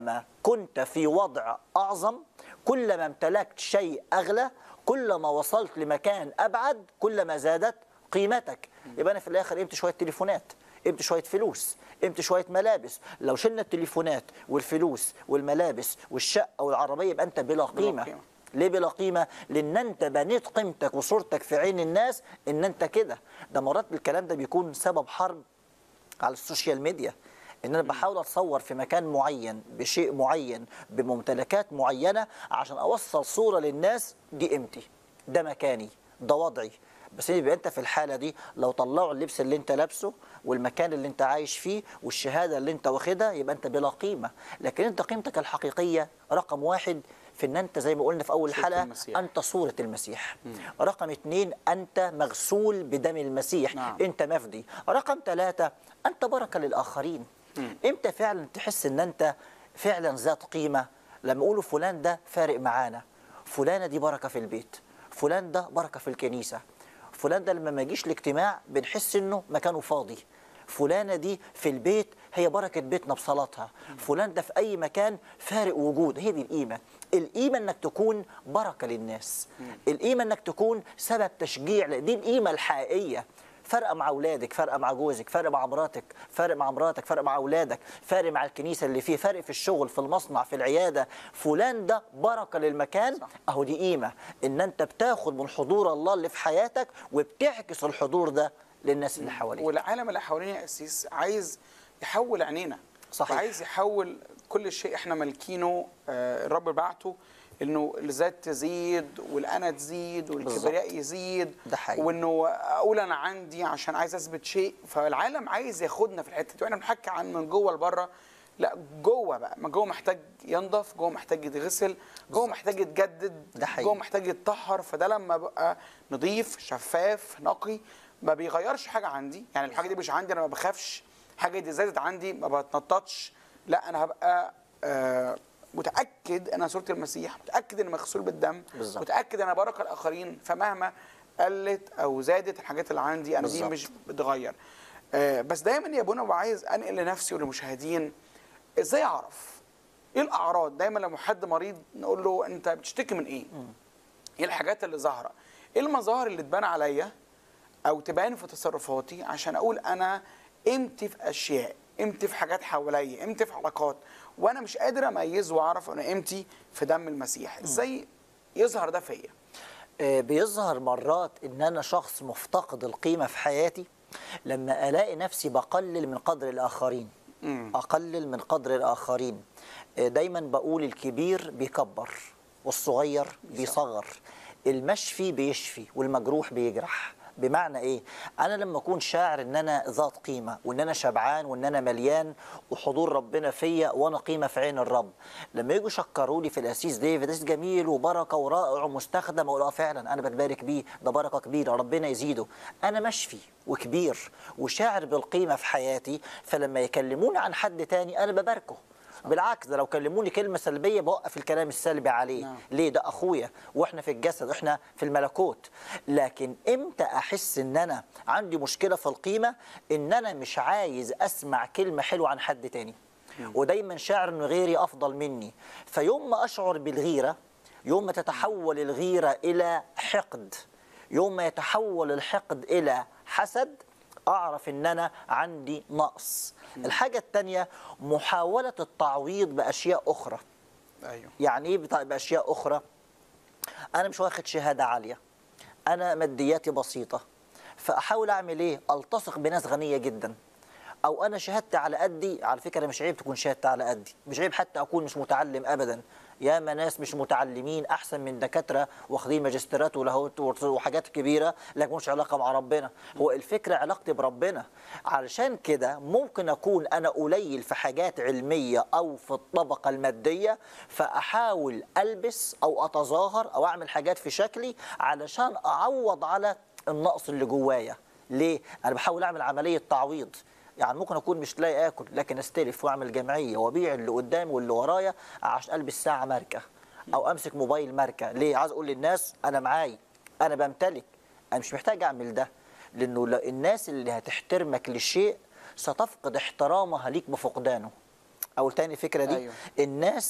كلما كنت في وضع أعظم كلما امتلكت شيء أغلى كلما وصلت لمكان أبعد كلما زادت قيمتك يبقى أنا في الآخر قيمت شوية تليفونات قيمت شوية فلوس قيمت شوية ملابس لو شلنا التليفونات والفلوس والملابس والشقة والعربية يبقى أنت بلا قيمة قيمة. ليه بلا قيمة؟ لأن أنت بنيت قيمتك وصورتك في عين الناس إن أنت كده ده مرات الكلام ده بيكون سبب حرب على السوشيال ميديا ان انا بحاول اتصور في مكان معين بشيء معين بممتلكات معينه عشان اوصل صوره للناس دي قيمتي ده مكاني ده وضعي بس يبقى انت في الحاله دي لو طلعوا اللبس اللي انت لابسه والمكان اللي انت عايش فيه والشهاده اللي انت واخدها يبقى انت بلا قيمه لكن انت قيمتك الحقيقيه رقم واحد في ان انت زي ما قلنا في اول صورة حلقه المسيح. انت صوره المسيح رقم اتنين انت مغسول بدم المسيح نعم. انت مفدي رقم ثلاثة انت بركه للاخرين امتى فعلا تحس ان انت فعلا ذات قيمه لما يقولوا فلان ده فارق معانا فلانه دي بركه في البيت فلان ده بركه في الكنيسه فلان ده لما ما يجيش الاجتماع بنحس انه مكانه فاضي فلانه دي في البيت هي بركه بيتنا بصلاتها فلان ده في اي مكان فارق وجود هي دي القيمه القيمه انك تكون بركه للناس القيمه انك تكون سبب تشجيع دي القيمه الحقيقيه فرق مع اولادك فرق مع جوزك فرق مع مراتك فرق مع مراتك فرق مع اولادك فرق مع الكنيسه اللي فيه فرق في الشغل في المصنع في العياده فلان ده بركه للمكان صح. اهو دي قيمه ان انت بتاخد من حضور الله اللي في حياتك وبتعكس الحضور ده للناس اللي حواليك والعالم اللي حوالينا يا أسيس عايز يحول عينينا صحيح. وعايز يحول كل شيء احنا مالكينه آه، الرب بعته انه الذات تزيد والانا تزيد والكبرياء يزيد ده حقيقي. وانه اقول انا عندي عشان عايز اثبت شيء فالعالم عايز ياخدنا في الحته دي واحنا بنحكي عن من جوه لبره لا جوه بقى ما جوه محتاج ينضف جوه محتاج يتغسل جوه محتاج يتجدد ده حقيقي. جوه محتاج يتطهر فده لما بقى نظيف شفاف نقي ما بيغيرش حاجه عندي يعني الحاجه دي مش عندي انا ما بخافش حاجه دي زادت عندي ما بتنططش لا انا هبقى آه متاكد ان انا صوره المسيح متاكد ان مغسول بالدم بالظبط. متاكد ان انا بركه الاخرين فمهما قلت او زادت الحاجات اللي عندي انا دي بالظبط. مش بتغير آه بس دايما يا ابونا ببقى عايز انقل لنفسي وللمشاهدين ازاي اعرف ايه الاعراض دايما لما حد مريض نقول له انت بتشتكي من ايه ايه الحاجات اللي ظاهره ايه المظاهر اللي تبان عليا او تبان في تصرفاتي عشان اقول انا قيمتي في اشياء قيمتي في حاجات حواليا قيمتي في علاقات وانا مش قادر اميز واعرف انا قيمتي في دم المسيح ازاي يظهر ده فيا آه، بيظهر مرات ان انا شخص مفتقد القيمه في حياتي لما الاقي نفسي بقلل من قدر الاخرين مم. اقلل من قدر الاخرين آه، دايما بقول الكبير بيكبر والصغير بيصغر المشفي بيشفي والمجروح بيجرح بمعنى ايه انا لما اكون شاعر ان انا ذات قيمه وان انا شبعان وان انا مليان وحضور ربنا فيا وانا قيمه في عين الرب لما يجوا يشكروا لي في الاسيس ديفيد ده جميل وبركه ورائع ومستخدم اقول اه فعلا انا بتبارك بيه ده بركه كبيره ربنا يزيده انا مشفي وكبير وشاعر بالقيمه في حياتي فلما يكلموني عن حد تاني انا بباركه بالعكس ده لو كلموني كلمه سلبيه بوقف الكلام السلبي عليه نعم. ليه ده اخويا واحنا في الجسد واحنا في الملكوت لكن امتى احس ان انا عندي مشكله في القيمه ان انا مش عايز اسمع كلمه حلوه عن حد تاني ودايما شاعر ان غيري افضل مني فيوم ما اشعر بالغيره يوم ما تتحول الغيره الى حقد يوم ما يتحول الحقد الى حسد اعرف ان انا عندي نقص الحاجه الثانيه محاوله التعويض باشياء اخرى ايوه يعني ايه بتا- باشياء اخرى انا مش واخد شهاده عاليه انا مادياتي بسيطه فاحاول اعمل ايه التصق بناس غنيه جدا او انا شهادتي على قدي على فكره مش عيب تكون شهادتي على قدي مش عيب حتى اكون مش متعلم ابدا ياما ناس مش متعلمين احسن من دكاتره واخدين ماجستيرات ولاهوت وحاجات كبيره لكن مش علاقه مع ربنا هو الفكره علاقتي بربنا علشان كده ممكن اكون انا قليل في حاجات علميه او في الطبقه الماديه فاحاول البس او اتظاهر او اعمل حاجات في شكلي علشان اعوض على النقص اللي جوايا ليه انا بحاول اعمل عمليه تعويض يعني ممكن اكون مش لاقي اكل لكن استلف واعمل جمعيه وابيع اللي قدامي واللي ورايا عشان البس ساعه ماركه او امسك موبايل ماركه ليه عايز اقول للناس انا معاي انا بمتلك انا مش محتاج اعمل ده لانه لا- الناس اللي هتحترمك لشيء ستفقد احترامها ليك بفقدانه او تاني فكره دي أيوه. الناس